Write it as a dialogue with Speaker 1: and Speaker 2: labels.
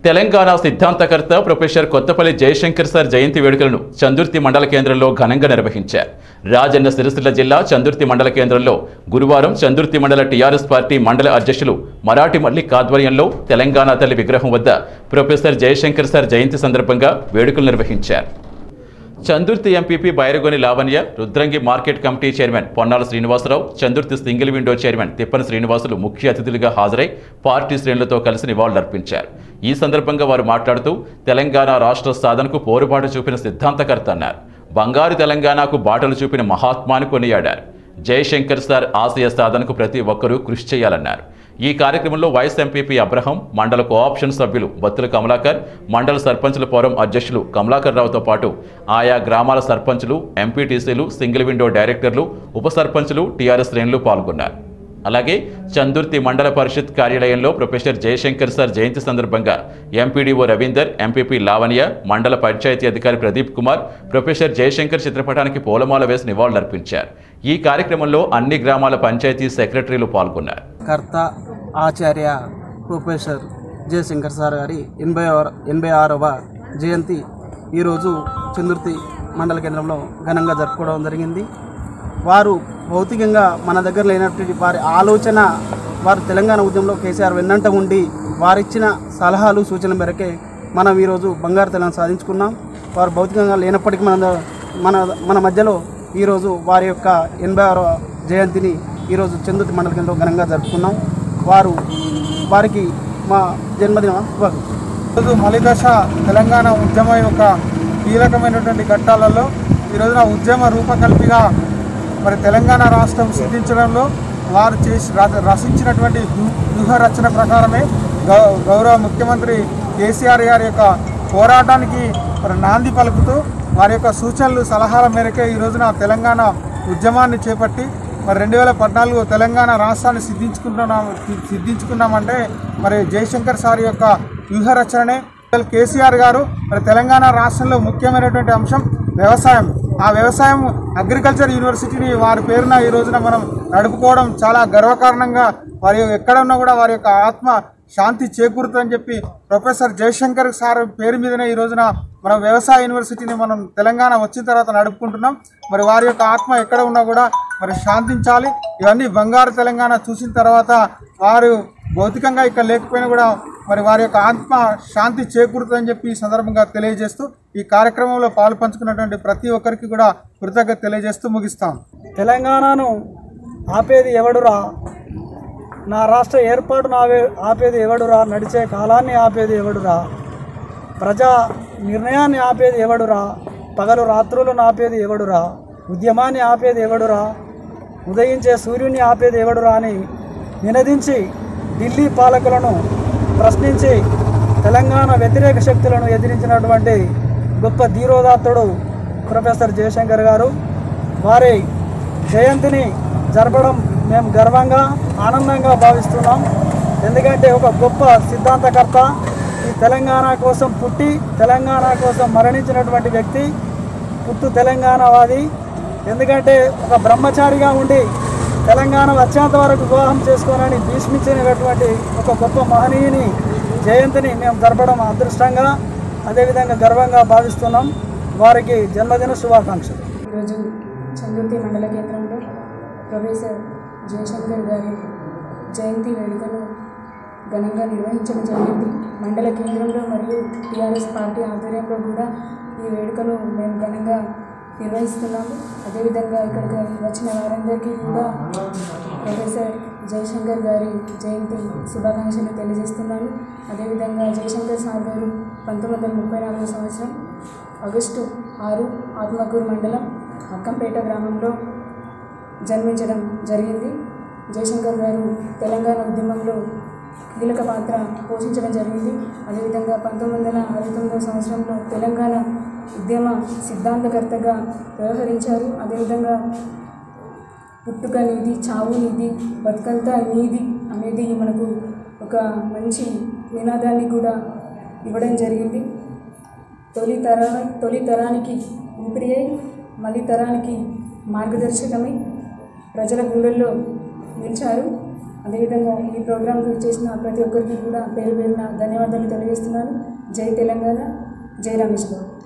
Speaker 1: తెలంగాణ సిద్ధాంతకర్త professor Kothapalli Jayashankar sir జయంతి వేడుకలను చందుర్తి మండల కేంద్రంలో ఘనంగా నిర్వహించారు రాజన్న సిరిసిల్ల జిల్లా చందుర్తి మండల కేంద్రంలో గురువారం చందుర్తి మండల టీఆర్ఎస్ పార్టీ మండల అధ్యక్షులు మరాఠీ మల్లిక్ ఆధ్వర్యంలో తెలంగాణ తల్లి విగ్రహం వద్ద ప్రొఫెసర్ జయశంకర్ సార్ జయంతి సందర్భంగా వేడుకలు నిర్వహించారు Chandurthi MPP Bairagoni Lavanya Rudrangi market committee chairman Ponnala Srinivasarao Chandurthi single window chairman Tippani Srinivasulu ముఖ్య అతిథులుగా హాజరై పార్టీ శ్రేణులతో కలిసి నివాళులర్పించారు ఈ సందర్భంగా వారు మాట్లాడుతూ తెలంగాణ రాష్ట్ర సాధనకు పోరుబాటు చూపిన సిద్ధాంతకర్త అన్నారు బంగారు తెలంగాణకు బాటలు చూపిన మహాత్మాను కొనియాడారు జయశంకర్ సార్ ఆశయ సాధనకు ప్రతి ఒక్కరూ కృషి చేయాలన్నారు ఈ కార్యక్రమంలో వైస్ ఎంపీపీ అబ్రహం మండల కోఆప్షన్ సభ్యులు బత్తుల కమలాకర్ మండల సర్పంచుల ఫోరం అధ్యక్షులు కమలాకర్ రావుతో పాటు ఆయా గ్రామాల సర్పంచులు ఎంపీటీసీలు సింగిల్ విండో డైరెక్టర్లు ఉప సర్పంచులు టీఆర్ఎస్ శ్రేణులు పాల్గొన్నారు అలాగే చందుర్తి మండల పరిషత్ కార్యాలయంలో ప్రొఫెసర్ జయశంకర్ సార్ జయంతి సందర్భంగా ఎంపీడీఓ రవీందర్ ఎంపీపీ లావణ్య మండల పంచాయతీ అధికారి ప్రదీప్ కుమార్ ప్రొఫెసర్ జయశంకర్ చిత్రపటానికి పూలమాల వేసి నివాళులర్పించారు ఈ కార్యక్రమంలో అన్ని గ్రామాల పంచాయతీ సెక్రటరీలు పాల్గొన్నారు
Speaker 2: కర్త ఆచార్య ప్రొఫెసర్ జయశంకర్ సార్ గారి ఎనభై ఆరు ఎనభై ఆరవ జయంతి ఈరోజు చందుర్తి మండల కేంద్రంలో ఘనంగా జరుపుకోవడం జరిగింది వారు భౌతికంగా మన దగ్గర లేనటువంటి వారి ఆలోచన వారు తెలంగాణ ఉద్యమంలో కేసీఆర్ వెన్నంట ఉండి వారిచ్చిన సలహాలు సూచనల మేరకే మనం ఈరోజు బంగారు తెలంగాణ సాధించుకున్నాం వారు భౌతికంగా లేనప్పటికీ మన మన మన మధ్యలో ఈరోజు వారి యొక్క ఎనభై ఆరవ జయంతిని ఈరోజు చందుర్తి మండల కేంద్రంలో ఘనంగా జరుపుకున్నాం వారు వారికి మా జన్మదిన శుభాకాంక్షలు
Speaker 3: ఈరోజు మలిదశ తెలంగాణ ఉద్యమం యొక్క కీలకమైనటువంటి ఘట్టాలలో ఈ రోజున ఉద్యమ రూపకల్పిగా మరి తెలంగాణ రాష్ట్రం సిద్ధించడంలో వారు చేసి ర- రచించినటువంటి వ్యూహ- వ్యూహ రచన ప్రకారమే గౌ- గౌరవ ముఖ్యమంత్రి కేసీఆర్ గారి యొక్క పోరాటానికి మరి నాంది పలుకుతూ వారి యొక్క సూచనలు సలహాల మేరకే ఈ రోజున తెలంగాణ ఉద్యమాన్ని చేపట్టి మరి రెండు వేల పద్నాలుగు తెలంగాణ రాష్ట్రాన్ని సిద్ధించుకుంటున్నాం సిద్ధించుకున్నామంటే మరి జయశంకర్ సార్ యొక్క వ్యూహ రచననే కేసీఆర్ గారు మరి తెలంగాణ రాష్ట్రంలో ముఖ్యమైనటువంటి అంశం వ్యవసాయం ఆ వ్యవసాయం అగ్రికల్చర్ యూనివర్సిటీని వారి పేరున ఈ రోజున మనం నడుపుకోవడం చాలా గర్వకారణంగా వారి ఎక్కడ ఉన్నా కూడా వారి యొక్క ఆత్మ శాంతి చేకూరుతుందని చెప్పి ప్రొఫెసర్ జయశంకర్ సార్ పేరు మీదనే ఈ రోజున మనం వ్యవసాయ యూనివర్సిటీని మనం తెలంగాణ వచ్చిన తర్వాత నడుపుకుంటున్నాం మరి వారి యొక్క ఆత్మ ఎక్కడ ఉన్నా కూడా మరి శాంతించాలి ఇవన్నీ బంగారు తెలంగాణ చూసిన తర్వాత వారు భౌతికంగా ఇక్కడ లేకపోయినా కూడా మరి వారి యొక్క ఆత్మ శాంతి చేకూరుతుందని చెప్పి ఈ సందర్భంగా తెలియజేస్తూ ఈ కార్యక్రమంలో పాలు పంచుకున్నటువంటి ప్రతి ఒక్కరికి కూడా కృతజ్ఞత తెలియజేస్తూ ముగిస్తాం
Speaker 2: తెలంగాణను ఆపేది ఎవడురా నా రాష్ట్ర ఏర్పాటును ఆపే ఆపేది ఎవడురా నడిచే కాలాన్ని ఆపేది ఎవడురా ప్రజా నిర్ణయాన్ని ఆపేది ఎవడురా పగలు రాత్రులను ఆపేది ఎవడురా ఉద్యమాన్ని ఆపేది ఎవడురా ఉదయించే సూర్యుని ఆపేది ఎవడురా అని నినదించి ఢిల్లీ పాలకులను ప్రశ్నించి తెలంగాణ వ్యతిరేక శక్తులను ఎదిరించినటువంటి గొప్ప ధీరోదాత్తుడు ప్రొఫెసర్ జయశంకర్ గారు వారి జయంతిని జరపడం మేము గర్వంగా ఆనందంగా భావిస్తున్నాం ఎందుకంటే ఒక గొప్ప సిద్ధాంతకర్త ఈ తెలంగాణ కోసం పుట్టి తెలంగాణ కోసం మరణించినటువంటి వ్యక్తి పుట్టు తెలంగాణవాది ఎందుకంటే ఒక బ్రహ్మచారిగా ఉండి తెలంగాణ వచ్చేంత వరకు వివాహం చేసుకోవాలని భీష్మించినటువంటి ఒక గొప్ప మహనీయుని జయంతిని మేము జరపడం అదృష్టంగా అదేవిధంగా గర్వంగా భావిస్తున్నాం వారికి జన్మదిన శుభాకాంక్షలు
Speaker 4: ఈరోజు చందుర్తి మండల కేంద్రంలో ప్రొఫెసర్ జయశంకర్ గారి జయంతి వేడుకను ఘనంగా నిర్వహించడం జరిగింది మండల కేంద్రంలో మరియు టీఆర్ఎస్ పార్టీ ఆధ్వర్యంలో కూడా ఈ వేడుకను మేము ఘనంగా నిర్వహిస్తున్నాము అదేవిధంగా ఇక్కడికి వచ్చిన వారందరికీ కూడా ప్రొఫెసర్ జయశంకర్ గారి జయంతి శుభాకాంక్షలు తెలియజేస్తున్నాను అదేవిధంగా జయశంకర్ సార్ గారు పంతొమ్మిది వందల ముప్పై నాలుగో సంవత్సరం ఆగస్టు ఆరు ఆత్మకూరు మండలం అక్కంపేట గ్రామంలో జన్మించడం జరిగింది జయశంకర్ గారు తెలంగాణ ఉద్యమంలో కీలక పాత్ర పోషించడం జరిగింది అదేవిధంగా పంతొమ్మిది వందల అరవై తొమ్మిదవ సంవత్సరంలో తెలంగాణ ఉద్యమ సిద్ధాంతకర్తగా వ్యవహరించారు అదేవిధంగా పుట్టుక నీది చావు నీది బతుకంతా నీది అనేది మనకు ఒక మంచి నినాదాన్ని కూడా ఇవ్వడం జరిగింది తొలి తర తొలి తరానికి ఊపిరి అయి మళ్ళీ తరానికి మార్గదర్శకమై ప్రజల గుండెల్లో నిలిచారు అదేవిధంగా ఈ ప్రోగ్రాంకు చేసిన ప్రతి ఒక్కరికి కూడా పేరు పేరున ధన్యవాదాలు తెలియజేస్తున్నాను జై తెలంగాణ జై రమేష్ బాబు